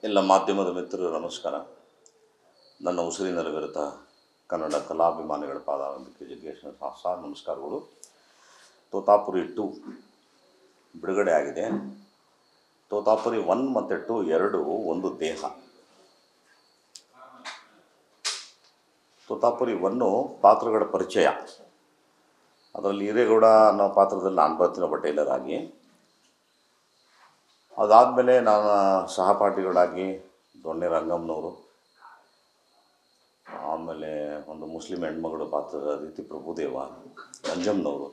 ಎಲ್ಲ ಮಾಧ್ಯಮದ ಮಿತ್ರರು ನಮಸ್ಕಾರ ನನ್ನ ಉಸಿರಿನ ವಿರುದ್ಧ ಕನ್ನಡ ಕಲಾಭಿಮಾನಿಗಳ ಪಾದಾರಂಭಕ್ಕೆ ಜಗ್ಗೇಶನ ಸಾರ್ ನಮಸ್ಕಾರಗಳು ತೋತಾಪುರಿ ಟು ಬಿಡುಗಡೆ ಆಗಿದೆ ತೋತಾಪುರಿ ಒನ್ ಮತ್ತು ಟು ಎರಡು ಒಂದು ದೇಹ ತೋತಾಪುರಿ ಒನ್ನು ಪಾತ್ರಗಳ ಪರಿಚಯ ಅದರಲ್ಲಿ ಹಿರೇಗೌಡ ಅನ್ನೋ ಪಾತ್ರದಲ್ಲಿ ನಾನು ಬರ್ತೀನಿ ಒಬ್ಬ ಟೈಲರ್ ಆಗಿ ಅದಾದಮೇಲೆ ನಾನು ಸಹಪಾಠಿಗಳಾಗಿ ದೊಣ್ಣೆ ರಂಗಮ್ಮನವರು ಆಮೇಲೆ ಒಂದು ಮುಸ್ಲಿಂ ಹೆಣ್ಮಗಳು ಪಾತ್ರದ ರೀತಿ ಪ್ರಭುದೇವ ನಂಜಮ್ಮನವರು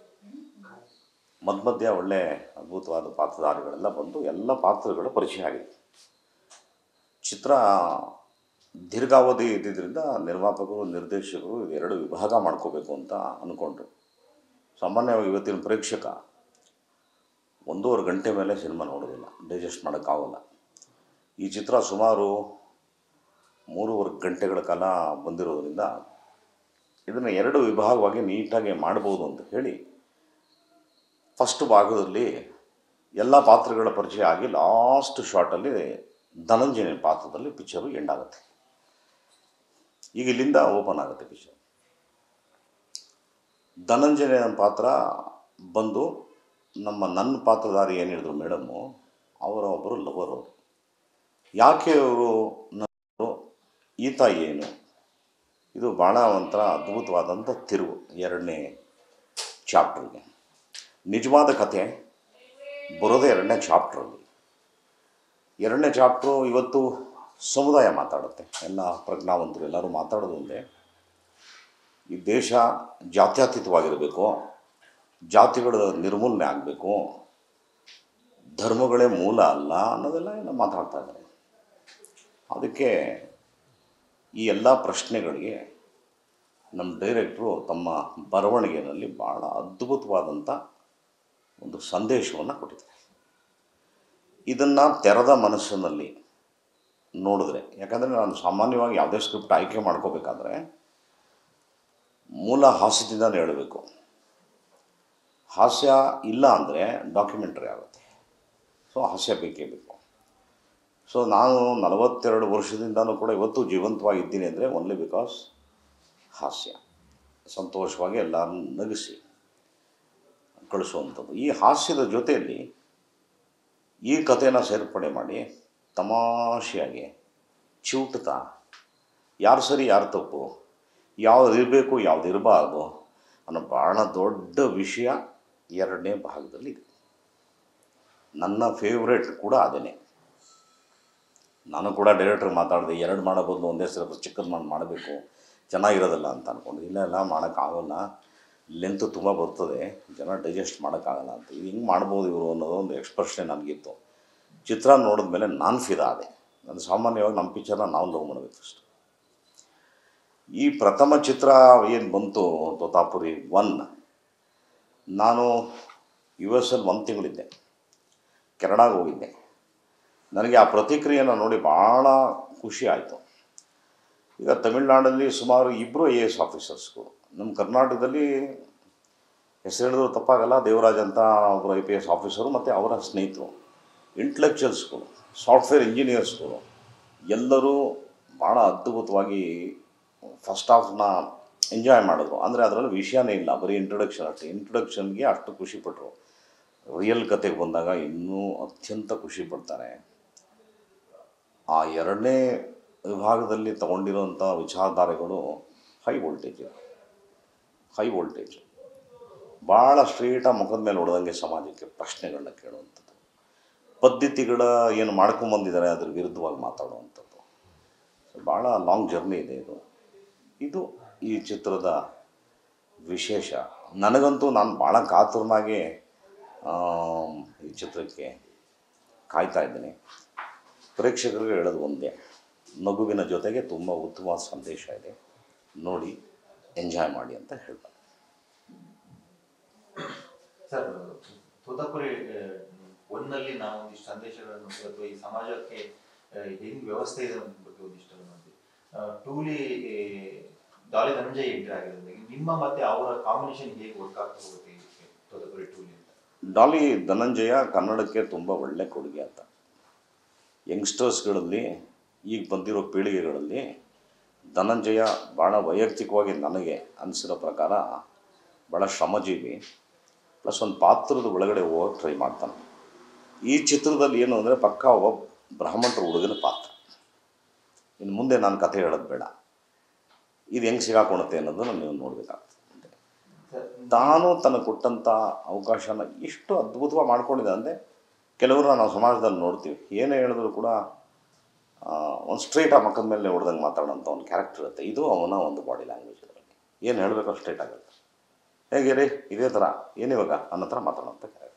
ಮಧ್ಯ ಮಧ್ಯ ಒಳ್ಳೆ ಅದ್ಭುತವಾದ ಪಾತ್ರಧಾರಿಗಳೆಲ್ಲ ಬಂದು ಎಲ್ಲ ಪಾತ್ರಗಳ ಪರಿಚಯ ಆಗಿದೆ ಚಿತ್ರ ದೀರ್ಘಾವಧಿ ಇದ್ದಿದ್ದರಿಂದ ನಿರ್ಮಾಪಕರು ನಿರ್ದೇಶಕರು ಎರಡು ವಿಭಾಗ ಮಾಡ್ಕೋಬೇಕು ಅಂತ ಅಂದ್ಕೊಂಡ್ರು ಸಾಮಾನ್ಯವಾಗಿ ಇವತ್ತಿನ ಪ್ರೇಕ್ಷಕ ಒಂದೂವರೆ ಗಂಟೆ ಮೇಲೆ ಸಿನಿಮಾ ನೋಡೋದಿಲ್ಲ ಡೈಜೆಸ್ಟ್ ಮಾಡೋಕ್ಕಾಗಲ್ಲ ಈ ಚಿತ್ರ ಸುಮಾರು ಮೂರುವರೆ ಗಂಟೆಗಳ ಕಾಲ ಬಂದಿರೋದ್ರಿಂದ ಇದನ್ನು ಎರಡು ವಿಭಾಗವಾಗಿ ನೀಟಾಗಿ ಮಾಡ್ಬೋದು ಅಂತ ಹೇಳಿ ಫಸ್ಟ್ ಭಾಗದಲ್ಲಿ ಎಲ್ಲ ಪಾತ್ರಗಳ ಪರಿಚಯ ಆಗಿ ಲಾಸ್ಟ್ ಶಾರ್ಟಲ್ಲಿ ಧನಂಜಯನ ಪಾತ್ರದಲ್ಲಿ ಪಿಕ್ಚರು ಎಂಡ್ ಆಗುತ್ತೆ ಈಗ ಇಲ್ಲಿಂದ ಓಪನ್ ಆಗುತ್ತೆ ಪಿಕ್ಚರ್ ಧನಂಜಯನ ಪಾತ್ರ ಬಂದು ನಮ್ಮ ನನ್ನ ಪಾತ್ರಧಾರಿ ಏನು ಹೇಳಿದ್ರು ಮೇಡಮ್ಮು ಅವರ ಒಬ್ಬರು ಲವರ್ ಅವರು ಯಾಕೆ ಅವರು ನನ್ನವರು ಈತ ಏನು ಇದು ಭಾಳ ಒಂಥರ ಅದ್ಭುತವಾದಂಥ ತಿರುವು ಎರಡನೇ ಚಾಪ್ಟ್ರಿಗೆ ನಿಜವಾದ ಕತೆ ಬರೋದೇ ಎರಡನೇ ಚಾಪ್ಟ್ರಲ್ಲಿ ಎರಡನೇ ಚಾಪ್ಟ್ರು ಇವತ್ತು ಸಮುದಾಯ ಮಾತಾಡುತ್ತೆ ಎಲ್ಲ ಪ್ರಜ್ಞಾವಂತರು ಎಲ್ಲರೂ ಮಾತಾಡೋದು ಒಂದೇ ಈ ದೇಶ ಜಾತ್ಯತೀತವಾಗಿರಬೇಕು ಜಾತಿಗಳ ನಿರ್ಮೂಲನೆ ಆಗಬೇಕು ಧರ್ಮಗಳೇ ಮೂಲ ಅಲ್ಲ ಅನ್ನೋದೆಲ್ಲ ಎಲ್ಲ ಮಾತಾಡ್ತಾ ಇದ್ದಾರೆ ಅದಕ್ಕೆ ಈ ಎಲ್ಲ ಪ್ರಶ್ನೆಗಳಿಗೆ ನಮ್ಮ ಡೈರೆಕ್ಟ್ರು ತಮ್ಮ ಬರವಣಿಗೆಯಲ್ಲಿ ಭಾಳ ಅದ್ಭುತವಾದಂಥ ಒಂದು ಸಂದೇಶವನ್ನು ಕೊಟ್ಟಿದ್ದಾರೆ ಇದನ್ನು ತೆರೆದ ಮನಸ್ಸಿನಲ್ಲಿ ನೋಡಿದ್ರೆ ಯಾಕಂದರೆ ನಾನು ಸಾಮಾನ್ಯವಾಗಿ ಯಾವುದೇ ಸ್ಕ್ರಿಪ್ಟ್ ಆಯ್ಕೆ ಮಾಡ್ಕೋಬೇಕಾದ್ರೆ ಮೂಲ ಹಾಸ್ಯದಿಂದನೇ ಹೇಳಬೇಕು ಹಾಸ್ಯ ಇಲ್ಲ ಅಂದರೆ ಡಾಕ್ಯುಮೆಂಟ್ರಿ ಆಗುತ್ತೆ ಸೊ ಹಾಸ್ಯ ಬೇಕೇ ಬೇಕು ಸೊ ನಾನು ನಲವತ್ತೆರಡು ವರ್ಷದಿಂದನೂ ಕೂಡ ಇವತ್ತು ಜೀವಂತವಾಗಿದ್ದೀನಿ ಅಂದರೆ ಓನ್ಲಿ ಬಿಕಾಸ್ ಹಾಸ್ಯ ಸಂತೋಷವಾಗಿ ಎಲ್ಲರನ್ನು ನಗಿಸಿ ಕಳಿಸುವಂಥದ್ದು ಈ ಹಾಸ್ಯದ ಜೊತೆಯಲ್ಲಿ ಈ ಕಥೆನ ಸೇರ್ಪಡೆ ಮಾಡಿ ತಮಾಷೆಯಾಗಿ ಚಿವುಟ್ತಾ ಯಾರು ಸರಿ ಯಾರು ತಪ್ಪು ಯಾವ್ದು ಇರಬೇಕು ಯಾವ್ದು ಇರಬಾರ್ದು ಅನ್ನೋ ಭಾಳ ದೊಡ್ಡ ವಿಷಯ ಎರಡನೇ ಭಾಗದಲ್ಲಿ ಇದೆ ನನ್ನ ಫೇವ್ರೇಟ್ ಕೂಡ ಅದೇನೆ ನಾನು ಕೂಡ ಡೈರೆಕ್ಟ್ರ್ ಮಾತಾಡಿದೆ ಎರಡು ಮಾಡೋ ಬದಲು ಒಂದೇ ಸಲ ಚಿಕ್ಕದು ಮಾಡಿ ಮಾಡಬೇಕು ಚೆನ್ನಾಗಿರೋದಲ್ಲ ಅಂತ ಅಂದ್ಕೊಂಡು ಇಲ್ಲ ಇಲ್ಲ ಮಾಡೋಕ್ಕಾಗಲ್ಲ ಲೆಂತ್ ತುಂಬ ಬರ್ತದೆ ಜನ ಡೈಜೆಸ್ಟ್ ಮಾಡೋಕ್ಕಾಗಲ್ಲ ಅಂತ ಇದು ಹಿಂಗೆ ಮಾಡ್ಬೋದು ಇವರು ಅನ್ನೋದು ಒಂದು ಎಕ್ಸ್ಪ್ರೆಷನ್ ನನಗಿತ್ತು ಚಿತ್ರ ನೋಡಿದ್ಮೇಲೆ ನಾನು ಫಿದಾ ಆದೆ ನಾನು ಸಾಮಾನ್ಯವಾಗಿ ನಮ್ಮ ಪಿಕ್ಚರ್ನ ನಾವು ಲವ್ ಮಾಡಬೇಕು ಅಷ್ಟು ಈ ಪ್ರಥಮ ಚಿತ್ರ ಏನು ಬಂತು ತೋತಾಪುರಿ ಒನ್ ನಾನು ಯು ಎಸ್ ಅಲ್ಲಿ ಒಂದು ತಿಂಗಳಿದ್ದೆ ಕೆನಡಾಗೆ ಹೋಗಿದ್ದೆ ನನಗೆ ಆ ಪ್ರತಿಕ್ರಿಯೆನ ನೋಡಿ ಭಾಳ ಖುಷಿ ಆಯಿತು ಈಗ ತಮಿಳ್ನಾಡಲ್ಲಿ ಸುಮಾರು ಇಬ್ಬರು ಐ ಎ ಎಸ್ ಆಫೀಸರ್ಸ್ಗಳು ನಮ್ಮ ಕರ್ನಾಟಕದಲ್ಲಿ ಹೆಸರು ಹೇಳಿದ್ರು ತಪ್ಪಾಗಲ್ಲ ದೇವರಾಜ್ ಅಂತ ಒಬ್ಬರು ಐ ಪಿ ಎಸ್ ಆಫೀಸರು ಮತ್ತು ಅವರ ಸ್ನೇಹಿತರು ಇಂಟಲೆಕ್ಚುಯಲ್ಸ್ಗಳು ಸಾಫ್ಟ್ವೇರ್ ಇಂಜಿನಿಯರ್ಸ್ಗಳು ಎಲ್ಲರೂ ಭಾಳ ಅದ್ಭುತವಾಗಿ ಫಸ್ಟ್ ಹಾಫ್ನ ಎಂಜಾಯ್ ಮಾಡಿದ್ರು ಅಂದರೆ ಅದರಲ್ಲಿ ವಿಷಯನೇ ಇಲ್ಲ ಬರೀ ಇಂಟ್ರೊಡಕ್ಷನ್ ಅಷ್ಟೇ ಇಂಟ್ರೊಡಕ್ಷನ್ಗೆ ಅಷ್ಟು ಖುಷಿಪಟ್ಟರು ರಿಯಲ್ ಕತೆಗೆ ಬಂದಾಗ ಇನ್ನೂ ಅತ್ಯಂತ ಖುಷಿ ಪಡ್ತಾರೆ ಆ ಎರಡನೇ ವಿಭಾಗದಲ್ಲಿ ತಗೊಂಡಿರೋಂಥ ವಿಚಾರಧಾರೆಗಳು ಹೈ ವೋಲ್ಟೇಜ್ ಹೈ ವೋಲ್ಟೇಜ್ ಭಾಳ ಸ್ಟ್ರೇಟಾಗಿ ಮುಖದ ಮೇಲೆ ಹೊಡೆದಂಗೆ ಸಮಾಜಕ್ಕೆ ಪ್ರಶ್ನೆಗಳನ್ನ ಕೇಳುವಂಥದ್ದು ಪದ್ಧತಿಗಳ ಏನು ಮಾಡ್ಕೊಂಬಂದಿದ್ದಾರೆ ಅದ್ರ ವಿರುದ್ಧವಾಗಿ ಮಾತಾಡುವಂಥದ್ದು ಭಾಳ ಲಾಂಗ್ ಜರ್ನಿ ಇದೆ ಇದು ಇದು ಈ ಚಿತ್ರದ ವಿಶೇಷ ನನಗಂತೂ ನಾನು ಭಾಳ ಕಾತುರನಾಗಿ ಈ ಚಿತ್ರಕ್ಕೆ ಕಾಯ್ತಾ ಇದ್ದೀನಿ ಪ್ರೇಕ್ಷಕರಿಗೆ ಹೇಳೋದು ಒಂದೇ ನಗುವಿನ ಜೊತೆಗೆ ತುಂಬ ಉತ್ತಮ ಸಂದೇಶ ಇದೆ ನೋಡಿ ಎಂಜಾಯ್ ಮಾಡಿ ಅಂತ ಹೇಳ್ತಾರೆ ಸರ್ ತೋತಾಪುರಿ ಒಂದಲ್ಲಿ ನಾವು ಒಂದಿಷ್ಟು ಸಂದೇಶಗಳನ್ನು ಅಥವಾ ಈ ಸಮಾಜಕ್ಕೆ ಹೆಂಗ್ ವ್ಯವಸ್ಥೆ ಇದೆ ಅನ್ನೋದ್ರ ಬಗ್ಗೆ ಒಂದಿಷ್ಟು ನೋಡಿದ್ವಿ ಟೂಲಿ ಡಾಲಿ ಧನಂಜಯ್ ಎಂಟ್ರಿ ಆಗಿರೋದ್ರಿಂದ ನಿಮ್ಮ ಮತ್ತೆ ಅವರ ಕಾಂಬಿನೇಷನ್ ಹೇಗೆ ವರ್ಕ್ ಆಗ್ತಾ ಹೋಗುತ್ತೆ ಇದಕ್ಕೆ ತೋತಾಪುರಿ ಟೂಲಿ ಅಂತ ಡಾಲಿ ಧನಂಜಯ ಕನ್ನಡಕ್ಕೆ ತುಂಬ ಒಳ್ಳೆ ಕೊಡುಗೆ ಅಂತ ಯಂಗ್ಸ್ಟರ್ಸ್ಗಳಲ್ಲಿ ಈಗ ಬಂದಿರೋ ಪೀಳಿಗೆಗಳಲ್ಲಿ ಧನಂಜಯ ಭಾಳ ವೈಯಕ್ತಿಕವಾಗಿ ನನಗೆ ಅನಿಸಿರೋ ಪ್ರಕಾರ ಭಾಳ ಶ್ರಮಜೀವಿ ಪ್ಲಸ್ ಒಂದು ಪಾತ್ರದ ಒಳಗಡೆ ಹೋಗಕ್ಕೆ ಟ್ರೈ ಮಾಡ್ತಾನೆ ಈ ಚಿತ್ರದಲ್ಲಿ ಏನು ಅಂದರೆ ಪಕ್ಕ ಒಬ್ಬ ಬ್ರಾಹ್ಮಣರ ಹುಡುಗನ ಪಾತ್ರ ಇನ್ನು ಮುಂದೆ ನಾನು ಕಥೆ ಹೇಳೋದು ಬೇಡ ಇದು ಹೆಂಗೆ ಸಿಗಾಕೊಳುತ್ತೆ ಅನ್ನೋದನ್ನು ನೀವು ನೋಡಬೇಕಾಗ್ತದೆ ಸರ್, ತಾನು ತನಗೆ ಕೊಟ್ಟಂಥ ಅವಕಾಶನ ಎಷ್ಟು ಅದ್ಭುತವಾಗಿ ಮಾಡ್ಕೊಂಡಿದ್ದೆ ಅಂದರೆ ಕೆಲವರು ನಾವು ಸಮಾಜದಲ್ಲಿ ನೋಡ್ತೀವಿ ಏನೇ ಹೇಳಿದ್ರು ಕೂಡ ಒಂದು ಸ್ಟ್ರೈಟ್ ಆ ಮಕ್ಕದ ಮೇಲೆ ಹೊಡೆದಂಗೆ ಮಾತಾಡೋಂಥ ಒಂದು ಕ್ಯಾರೆಕ್ಟರ್ ಇರುತ್ತೆ ಇದು ಅವನ ಒಂದು ಬಾಡಿ ಲ್ಯಾಂಗ್ವೇಜ್ ಇದರಲ್ಲಿ ಏನು ಹೇಳಬೇಕೋ ಸ್ಟ್ರೈಟ್ ಆಗುತ್ತೆ ಹೇಗೆ ರೀ ಇದೇ ಥರ ಏನಿವಾಗ ಅನ್ನೋ ಥರ ಮಾತಾಡೋಂಥ ಕ್ಯಾರೆಕ್ಟರ್